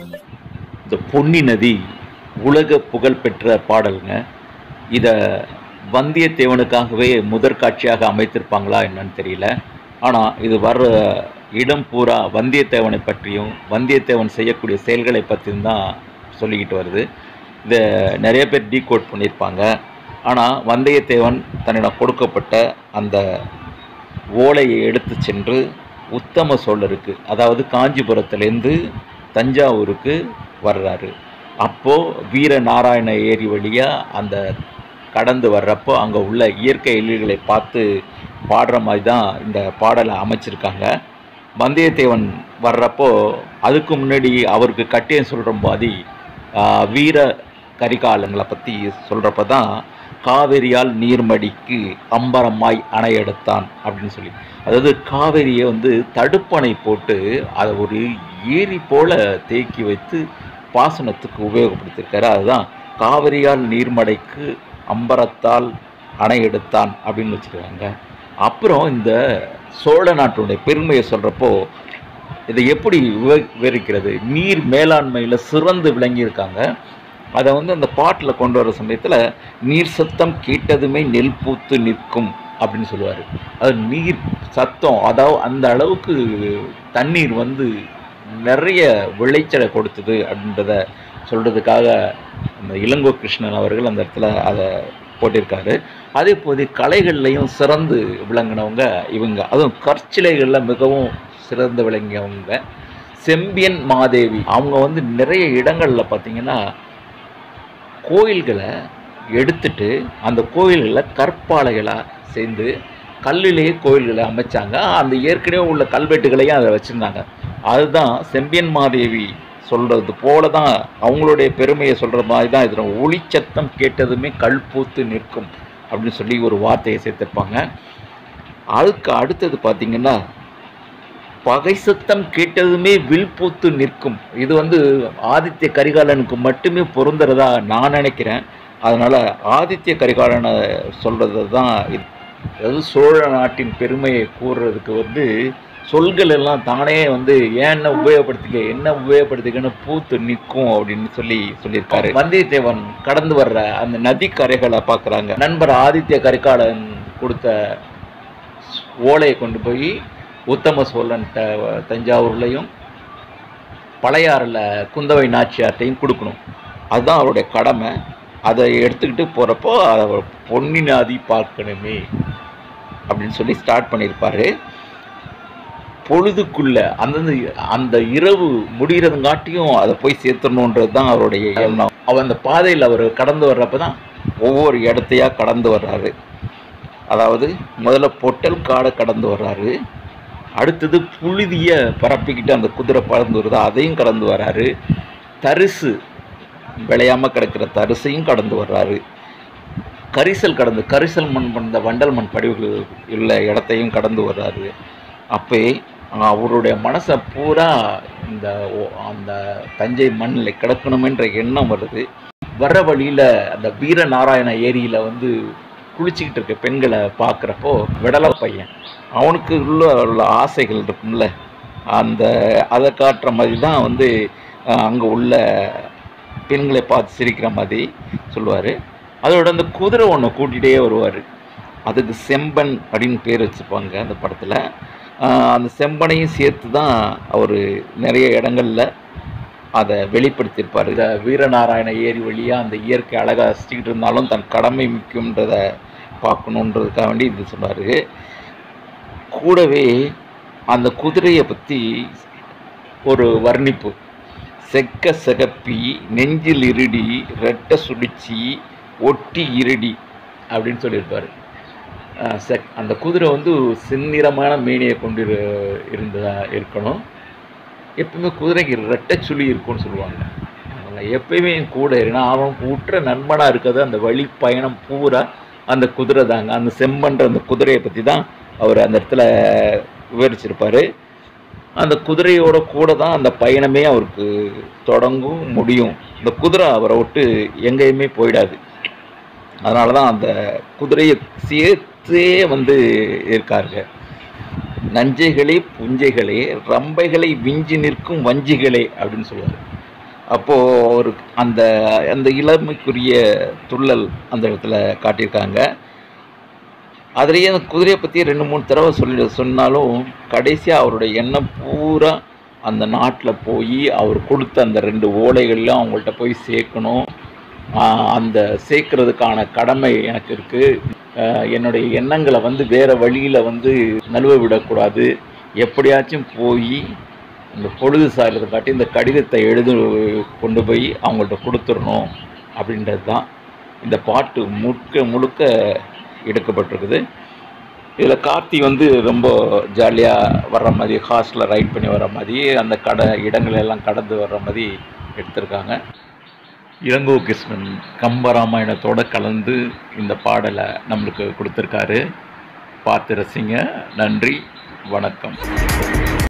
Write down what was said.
இந்த பொன்னி நதி உலக புகழ்பெற்ற பாடலுங்க இதை வந்தியத்தேவனுக்காகவே முதற் காட்சியாக அமைத்திருப்பாங்களா என்னன்னு தெரியல ஆனால் இது வர்ற இடம் பூரா வந்தியத்தேவனை பற்றியும் வந்தியத்தேவன் செய்யக்கூடிய செயல்களை பற்றியும் தான் சொல்லிக்கிட்டு வருது இதை நிறைய பேர் டீகோட் பண்ணியிருப்பாங்க ஆனால் வந்தியத்தேவன் தன்னிடம் கொடுக்கப்பட்ட அந்த ஓலையை எடுத்து சென்று உத்தம சோழருக்கு அதாவது காஞ்சிபுரத்துலேருந்து தஞ்சாவூருக்கு வர்றாரு அப்போது வீர நாராயண ஏரி வழியாக அந்த கடந்து வர்றப்போ அங்கே உள்ள இயற்கை எழில்களை பார்த்து பாடுற மாதிரி தான் இந்த பாடலை அமைச்சிருக்காங்க வந்தியத்தேவன் வர்றப்போ அதுக்கு முன்னாடி அவருக்கு கட்டியம் சொல்கிற மாதிரி ஆஹ், வீர கரிகாலங்களை பற்றி சொல்கிறப்ப தான் காவிரியால் நீர்மடிக்கு அம்பரமாய் அணை எடுத்தான் அப்படின்னு சொல்லி அதாவது காவிரியை வந்து தடுப்பணை போட்டு அதை ஒரு ஏரி போல தேக்கி வைத்து பாசனத்துக்கு உபயோகப்படுத்தியிருக்காரு அதுதான் காவிரியால் நீர்மடைக்கு அம்பரத்தால் அணை எடுத்தான் அப்படின்னு வச்சுருக்காங்க அப்புறம் இந்த சோழ நாட்டுடைய பெருமையை சொல்கிறப்போ இதை எப்படி விவ- விவரிக்கிறது நீர் மேலாண்மையில் சிறந்து விளங்கியிருக்காங்க அதை வந்து அந்த பாட்டில் கொண்டு வர சமயத்தில் நீர் சத்தம் கேட்டதுமே நெல் பூத்து நிற்கும் அப்படின்னு சொல்லுவார் அது நீர் சத்தம் அதாவது அந்த அளவுக்கு தண்ணீர் வந்து நிறைய விளைச்சலை கொடுத்தது அப்படின்றத சொல்கிறதுக்காக அந்த இளங்கோ கிருஷ்ணன் அவர்கள் அந்த இடத்துல அதை போட்டிருக்காரு அதே போது கலைகள்லையும் சிறந்து விளங்கினவங்க இவங்க அதுவும் கற்சிலைகளில் மிகவும் சிறந்து விளங்கியவங்க செம்பியன் மாதேவி அவங்க வந்து நிறைய இடங்களில் பார்த்தீங்கன்னா கோயில்களை எடுத்துட்டு அந்த கோயில்களில் கற்பாலைகளாக சேர்ந்து கல்லிலேயே கோயில்களை அமைச்சாங்க அந்த ஏற்கனவே உள்ள கல்வெட்டுகளையும் அதை வச்சுருந்தாங்க அதுதான் செம்பியன் மாதேவி சொல்கிறது போல தான் அவங்களுடைய பெருமையை சொல்கிற மாதிரி தான் இதில் ஒளிச்சத்தம் கேட்டதுமே கல் பூத்து நிற்கும் அப்படின்னு சொல்லி ஒரு வார்த்தையை சேர்த்துருப்பாங்க அதுக்கு அடுத்தது பார்த்தீங்கன்னா பகை சத்தம் கேட்டதுமே வில் பூத்து நிற்கும் இது வந்து ஆதித்ய கரிகாலனுக்கு மட்டுமே பொருந்துறதா நான் நினைக்கிறேன் அதனால் ஆதித்ய கரிகாலனை சொல்கிறது தான் இது அதாவது சோழ நாட்டின் பெருமையை கூறுறதுக்கு வந்து சொல்கள் எல்லாம் தானே வந்து ஏன் என்ன உபயோகப்படுத்திக்க என்ன உபயோகப்படுத்திக்கன்னு பூத்து நிற்கும் அப்படின்னு சொல்லி சொல்லியிருக்காரு வந்தியத்தேவன் கடந்து வர்ற அந்த நதிக்கரைகளை பார்க்குறாங்க நண்பர் ஆதித்ய கரிகாலன் கொடுத்த ஓலையை கொண்டு போய் உத்தம சோழன்ட்ட தஞ்சாவூர்லையும் பழையாறில் குந்தவை நாச்சியார்ட்டையும் கொடுக்கணும் அதுதான் அவருடைய கடமை அதை எடுத்துக்கிட்டு போகிறப்போ அதை பொன்னி நதி பார்க்கணுமே அப்படின்னு சொல்லி ஸ்டார்ட் பண்ணியிருப்பாரு பொழுதுக்குள்ள அந்தந்த அந்த இரவு முடிகிறதுங்காட்டியும் அதை போய் சேர்த்துடணுன்றது தான் அவருடைய எண்ணம் அவர் அந்த பாதையில் அவர் கடந்து வர்றப்ப தான் ஒவ்வொரு இடத்தையா கடந்து வர்றாரு அதாவது முதல்ல பொட்டல் காடை கடந்து வர்றாரு அடுத்தது புழுதிய பரப்பிக்கிட்டு அந்த குதிரை பறந்து வருது அதையும் கடந்து வர்றாரு தரிசு விளையாம கிடக்கிற தரிசையும் கடந்து வர்றாரு கரிசல் கடந்து கரிசல் மண் பண்ண வண்டல் மண் படிவுகள் உள்ள இடத்தையும் கடந்து வர்றாரு அப்போ அவருடைய மனசை பூரா இந்த ஓ- அந்த தஞ்சை மண்ணில் கிடக்கணுமென்ற எண்ணம் வருது வர்ற வழியில் அந்த வீரநாராயண ஏரியில் வந்து குளிச்சுக்கிட்டு இருக்க பெண்களை பார்க்குறப்போ விடலை பையன் அவனுக்கு உள்ள உள்ள ஆசைகள் இருக்கும்ல அந்த அதை காட்டுற மாதிரி தான் வந்து அங்கே உள்ள பெண்களை பார்த்து சிரிக்கிற மாதிரி சொல்லுவார் அதோட அந்த குதிரை ஒன்று கூட்டிகிட்டே வருவார் அதுக்கு செம்பன் அப்படின்னு பேர் வச்சுப்பாங்க அந்த படத்தில் அந்த செம்பனையும் சேர்த்து தான் அவர் நிறைய இடங்கள்ல அதை வெளிப்படுத்தியிருப்பார் இந்த வீரநாராயண ஏரி வழியாக அந்த இயற்கை அழகாக ரசிச்சுக்கிட்டு இருந்தாலும் தன் கடமை முக்கியன்றதை பார்க்கணுன்றதுக்காக வேண்டி இது சொன்னார் கூடவே அந்த குதிரையை பற்றி ஒரு வர்ணிப்பு செக்க செகப்பி நெஞ்சில் இருடி ரெட்ட சுடிச்சி ஒட்டி இருடி அப்படின்னு சொல்லியிருப்பார் அஹ் செக் அந்த குதிரை வந்து செந்நிறமான மேனியை கொண்டு இரு- இருந்ததா இருக்கணும் எப்பவுமே குதிரைக்கு ரெட்டை சுழி இருக்கும்னு சொல்லுவாங்க அவங்க எப்பயுமே என் கூட ஏன்னா அவன் உற்ற நண்பனாக இருக்கிறது அந்த வழி பயணம் பூரா அந்த குதிரை தாங்க அந்த செம்பன்ற அந்த குதிரையை பற்றி தான் அவர் அந்த இடத்துல விவரிச்சிருப்பாரு அந்த குதிரையோட கூட தான் அந்த பயணமே அவருக்கு தொடங்கும் முடியும் இந்த குதிரை அவரை விட்டு எங்கேயுமே போயிடாது அதனால தான் அந்த குதிரையை சேர்த்தே வந்து இருக்காருங்க நஞ்சைகளே புஞ்சைகளே ரம்பைகளை விஞ்சி நிற்கும் வஞ்சிகளே அப்படின்னு சொல்லுவார் அப்போது ஒரு அந்த அந்த இளமைக்குரிய துள்ளல் அந்த இடத்துல காட்டியிருக்காங்க அதுலேயே அந்த குதிரையை பற்றி ரெண்டு மூணு தடவை சொல்லி சொன்னாலும் கடைசியாக அவருடைய எண்ணம் பூரா அந்த நாட்டில் போய் அவர் கொடுத்த அந்த ரெண்டு ஓலைகள்லாம் அவங்கள்ட்ட போய் சேர்க்கணும் ஆஹ் அந்த சேர்க்கறதுக்கான கடமை எனக்கு இருக்குது என்னுடைய எண்ணங்களை வந்து வேறு வழியில் வந்து நழுவ விடக்கூடாது எப்படியாச்சும் போய் இந்த பொழுது சாயலத்தை காட்டி இந்த கடிதத்தை எழுது கொண்டு போய் அவங்கள்ட்ட கொடுத்துடணும் அப்படின்றது தான் இந்த பாட்டு முழுக்க முழுக்க எடுக்கப்பட்டிருக்குது இதில் கார்த்தி வந்து ரொம்ப ஜாலியாக வர்ற மாதிரி ஹாஸ்டில் ரைட் பண்ணி வர்ற மாதிரி அந்த கடை இடங்களை எல்லாம் கடந்து வர்ற மாதிரி எடுத்திருக்காங்க இளங்கோ கிருஷ்ணன் கம்பராமாயணத்தோட கலந்து இந்த பாடலை நம்மளுக்கு கொடுத்துருக்காரு பார்த்து ரசிங்க நன்றி வணக்கம்